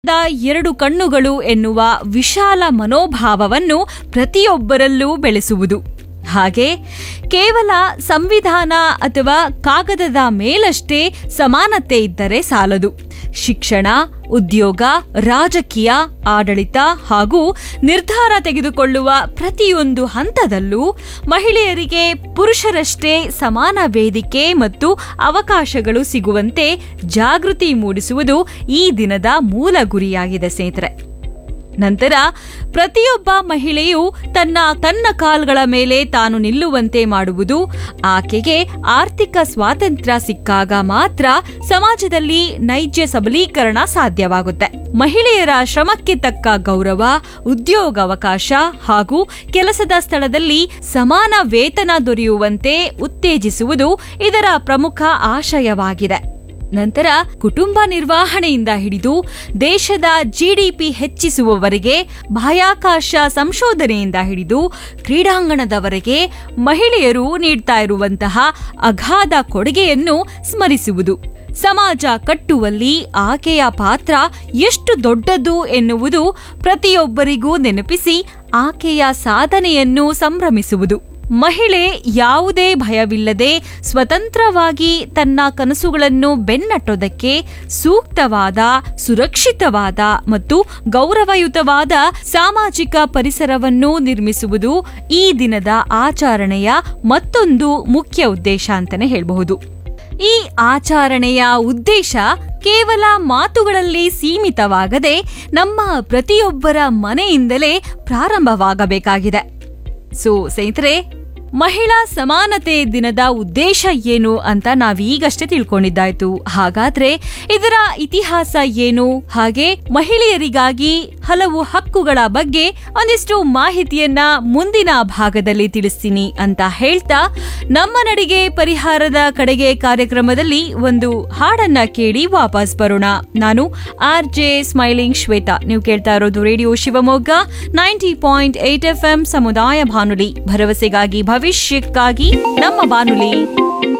the ಎರಡು ಕಣ್ಣುಗಳು ಎನ್ನುವ ವಿಶಾಲ ಮನೋಭಾವವನ್ನು ಪ್ರತಿಯೊಬ್ಬರಲ್ಲೂ ಬೆಳೆಸುವುದು ಹಾಗೆ ಕೇವಲ ಸಂವಿಧಾನ ಅಥವಾ ಕಾಗದದ ಮೇಲಷ್ಟೇ ಸಮಾನತೆ ಇದ್ದರೆ ಸಾಲದು ಶಿಕ್ಷಣ ಉದ್ಯೋಗ ರಾಜಕೀಯ ಆಡಳಿತ ಹಾಗೂ ನಿರ್ಧಾರ ತೆಗೆದುಕೊಳ್ಳುವ ಪ್ರತಿಯೊಂದು ಹಂತದಲ್ಲೂ ಮಹಿಳೆಯರಿಗೆ ಪುರುಷರಷ್ಟೇ ಸಮಾನ ವೇದಿಕೆ ಮತ್ತು ಅವಕಾಶಗಳು ಸಿಗುವಂತೆ ಜಾಗೃತಿ ಮೂಡಿಸುವುದು ಈ ದಿನದ ಮೂಲ ಗುರಿಯಾಗಿದೆ ಸ್ನೇಹಿತರೆ ನಂತರ ಪ್ರತಿಯೊಬ್ಬ ಮಹಿಳೆಯು ತನ್ನ ತನ್ನ ಕಾಲ್ಗಳ ಮೇಲೆ ತಾನು ನಿಲ್ಲುವಂತೆ ಮಾಡುವುದು ಆಕೆಗೆ ಆರ್ಥಿಕ ಸ್ವಾತಂತ್ರ್ಯ ಸಿಕ್ಕಾಗ ಮಾತ್ರ ಸಮಾಜದಲ್ಲಿ ನೈಜ ಸಬಲೀಕರಣ ಸಾಧ್ಯವಾಗುತ್ತೆ ಮಹಿಳೆಯರ ಶ್ರಮಕ್ಕೆ ತಕ್ಕ ಗೌರವ ಉದ್ಯೋಗಾವಕಾಶ ಹಾಗೂ ಕೆಲಸದ ಸ್ಥಳದಲ್ಲಿ ಸಮಾನ ವೇತನ ದೊರೆಯುವಂತೆ ಉತ್ತೇಜಿಸುವುದು ಇದರ ಪ್ರಮುಖ ಆಶಯವಾಗಿದೆ ನಂತರ ಕುಟುಂಬ ನಿರ್ವಹಣೆಯಿಂದ ಹಿಡಿದು ದೇಶದ ಜಿಡಿಪಿ ಹೆಚ್ಚಿಸುವವರೆಗೆ ಬಾಹ್ಯಾಕಾಶ ಸಂಶೋಧನೆಯಿಂದ ಹಿಡಿದು ಕ್ರೀಡಾಂಗಣದವರೆಗೆ ಮಹಿಳೆಯರು ನೀಡ್ತಾ ಇರುವಂತಹ ಅಗಾಧ ಕೊಡುಗೆಯನ್ನು ಸ್ಮರಿಸುವುದು ಸಮಾಜ ಕಟ್ಟುವಲ್ಲಿ ಆಕೆಯ ಪಾತ್ರ ಎಷ್ಟು ದೊಡ್ಡದು ಎನ್ನುವುದು ಪ್ರತಿಯೊಬ್ಬರಿಗೂ ನೆನಪಿಸಿ ಆಕೆಯ ಸಾಧನೆಯನ್ನು ಸಂಭ್ರಮಿಸುವುದು ಮಹಿಳೆ ಯಾವುದೇ ಭಯವಿಲ್ಲದೆ ಸ್ವತಂತ್ರವಾಗಿ ತನ್ನ ಕನಸುಗಳನ್ನು ಬೆನ್ನಟ್ಟೋದಕ್ಕೆ ಸೂಕ್ತವಾದ ಸುರಕ್ಷಿತವಾದ ಮತ್ತು ಗೌರವಯುತವಾದ ಸಾಮಾಜಿಕ ಪರಿಸರವನ್ನು ನಿರ್ಮಿಸುವುದು ಈ ದಿನದ ಆಚರಣೆಯ ಮತ್ತೊಂದು ಮುಖ್ಯ ಉದ್ದೇಶ ಅಂತಾನೆ ಹೇಳಬಹುದು ಈ ಆಚರಣೆಯ ಉದ್ದೇಶ ಕೇವಲ ಮಾತುಗಳಲ್ಲಿ ಸೀಮಿತವಾಗದೆ ನಮ್ಮ ಪ್ರತಿಯೊಬ್ಬರ ಮನೆಯಿಂದಲೇ ಪ್ರಾರಂಭವಾಗಬೇಕಾಗಿದೆ ಸೊ ಸ್ನೇಹಿತರೆ ಮಹಿಳಾ ಸಮಾನತೆ ದಿನದ ಉದ್ದೇಶ ಏನು ಅಂತ ನಾವೀಗಷ್ಟೇ ತಿಳ್ಕೊಂಡಿದ್ದಾಯ್ತು ಹಾಗಾದ್ರೆ ಇದರ ಇತಿಹಾಸ ಏನು ಹಾಗೆ ಮಹಿಳೆಯರಿಗಾಗಿ ಹಲವು ಹಕ್ಕುಗಳ ಬಗ್ಗೆ ಒಂದಿಷ್ಟು ಮಾಹಿತಿಯನ್ನ ಮುಂದಿನ ಭಾಗದಲ್ಲಿ ತಿಳಿಸ್ತೀನಿ ಅಂತ ಹೇಳ್ತಾ ನಮ್ಮ ನಡಿಗೆ ಪರಿಹಾರದ ಕಡೆಗೆ ಕಾರ್ಯಕ್ರಮದಲ್ಲಿ ಒಂದು ಹಾಡನ್ನ ಕೇಳಿ ವಾಪಸ್ ಬರೋಣ ನಾನು ಆರ್ ಜೆ ಸ್ಮೈಲಿಂಗ್ ಶ್ವೇತಾ ನೀವು ಕೇಳ್ತಾ ಇರೋದು radio Shivamogga ninety point eight F M ಸಮುದಾಯ ಬಾನುಲಿ ಭರವಸೆಗಾಗಿ ಭವಿಷ್ಯಕ್ಕಾಗಿ ನಮ್ಮ ಬಾನುಲಿ